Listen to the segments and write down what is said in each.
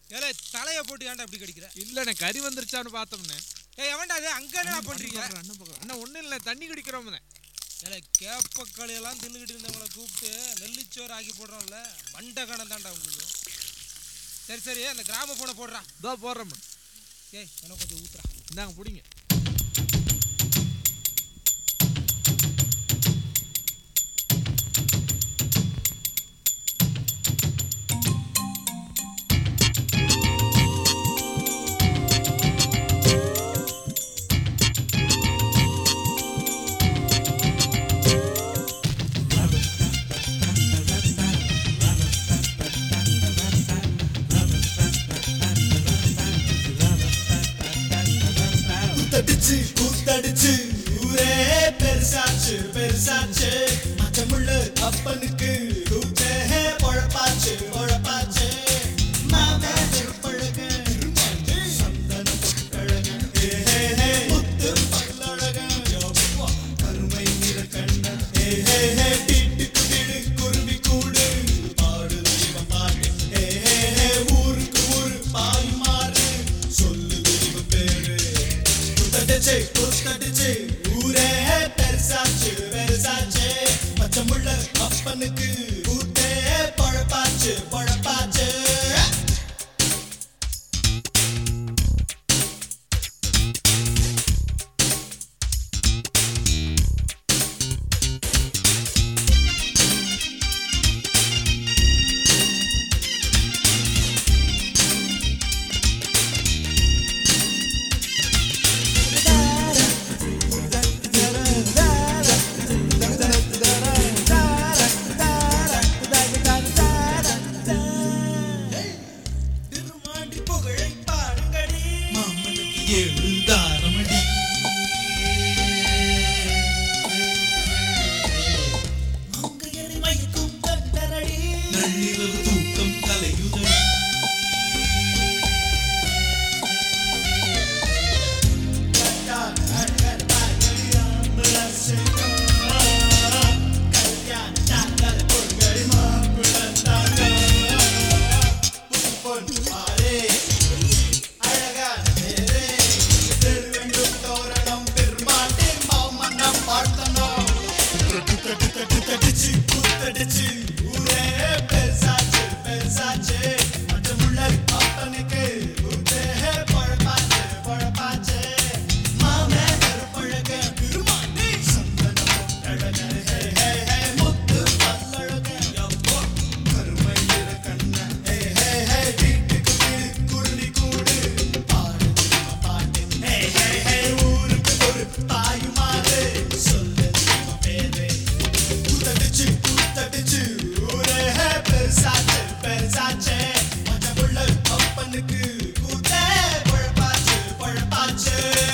ஏலே தலைய போட்டு ஏன்டா இப்படி கடிக்கிற இல்லண்ணே கறி வந்துருச்சான்னு பார்த்தோம்ண்ணே ஏய் எவன்டா அது அங்க என்னடா பண்றீங்க அண்ணன் பார்க்குறேன் அண்ணா ஒன்றும் இல்லை தண்ணி குடிக்கிறோம்ண்ணே ஏலே கேப்பக்களி எல்லாம் தின்னுக்கிட்டு இருந்தவங்கள கூப்பிட்டு நெல்லிச்சோறு ஆக்கி போடுறோம்ல மண்டை கணம் தான்டா உங்களுக்கு சரி சரி அந்த கிராம போனை போடுறா இதோ போடுறோம் ஏய் எனக்கு கொஞ்சம் ஊத்துறா இந்தாங்க பிடிங்க கூத்தடிச்சு கூத்தடிச்சு ஊரே பெருசாச்சு பெருசாச்சு மச்சமுள்ள அப்பனுக்கு கூத்தே பொழப்பாச்சு பொழப்பாச்சு மாமே செருப்பழக சந்தன பொட்டழக ஏ ஹே ஹே முத்து பல்லழக யோப்பா கருமை நிற கண்ண ஏ ஹே ஹே வீட்டுக்கு வீடு குருவி கூடு பாடு தெய்வ பாட்டு ஏ ஹே ஹே ஊருக்கு ஊரு பாய் மாறு சொல்லு தெய்வ பேரு குத்தடிச்சு குத்தடிச்சு ஊரே பெருசாச்சு பெருசாச்சு பச்சமுள்ள அப்பனுக்கு கூத்தே பொழப்பாச்சு பொழப்பாச்சு திருமாண்டி புகழை பாடுங்கடி மாமனுக்கு ஏழு தாரமடி மங்கையரை மயக்கும் கண்டரடி நள்ளிரவு தூக்கம் கலையுதடி கல்யாண அழகர் பாய்கடி ஆம்பளசேகா கல்யாண சாங்கல் பொங்கடி மாப்பிளந்தாங்க பொன் பாரே அழகான பேரே திருவெண்டும் தோரணம் பெருமாட்டே மாமன்னம் வாழ்த்தணும் தட்டு தட்டு தடிச்சு குத்தடிச்சு ஊரே பெருசாச்சு பெருசாச்சு மற்றமுள்ள அப்பனுக்கு ஊரே பழப்பாச்சு பழப்பாச்சு மாமே கருப்பழக பெருமாட்டே சந்தனம் அழக ஹே ஹே ஹே முத்து பல்லழக யப்போ கருமை நிற கண்ண ஹே ஹே ஹே வீட்டுக்கு வீடு குருவி கூடு பாடு தெய்வ பாட்டு ஹே ஹே ஹே ஊருக்கு ஒரு தாயுமாறு சொல்லு தெய்வ பேரு கூத்தடிச்சு கூத்தடிச்சு ஊரே பெருசாச்சு பெருசாச்சு மச்சமுள்ள அப்பனுக்கு கூத்தே பொழப்பாச்சு பொழப்பாச்சு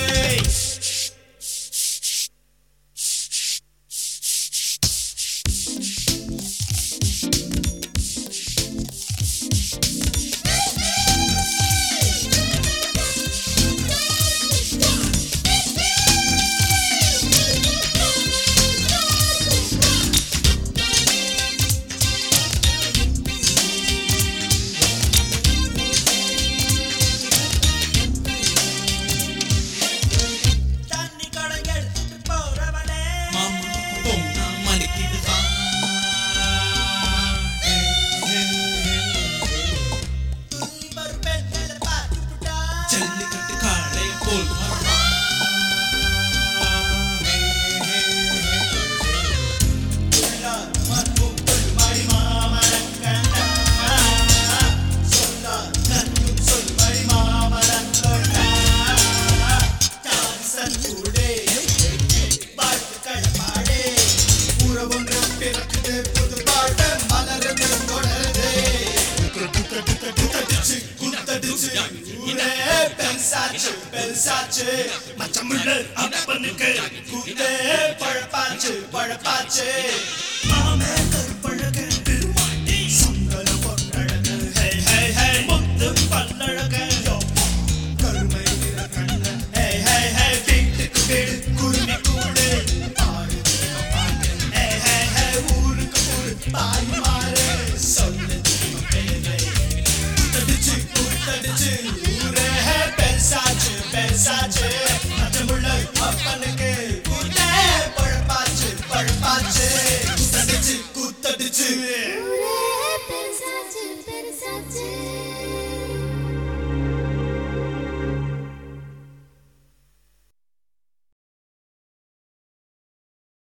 தண்ணி கடன் எடுத்துட்டு போறவனே மாமனுக்கு பொண்ணா மணிக்கிடுவான் துள்ளி வரும் பெண்களை பார்த்துட்டா ஜல்லிக்கட்டு காளை போல் வருவான் சொல்லார் மற்பும் பெருமாடி மாமரங்கண்டா சொல்லார் நன்றும் சொல்வழி மாமரங்கண்டா தாரிசன் கூடே வாழ்த்துக்கள் பாடே உறவொன்று பிறக்குது புது பாட்டு மலருது தொடருது குத்தடிச்சு குத்தடிச்சு ஊரே பெருசாச்சு பெருசாச்சு மச்சமுள்ள அப்பனுக்கு கூத்தே பழப்பாச்சு பழப்பாச்சு மாமே கருப்பழக பெருமாட்டி சந்தன பொன்னழக ஹே ஹே ஹே முத்து பல்லழக யோப்பா கருமை நிற கண்ணன் ஹே ஹே ஹே வீட்டுக்கு வீடு குருவி கூடு பாடு தெய்வ பாட்டு ஹே ஹே ஹே ஊருக்கு ஊரு தாய் மாறு சொல்லு தெய்வ பேரை குத்தடிச்சு குத்த ஊரே பெருசாச்சு பெருசாச்சு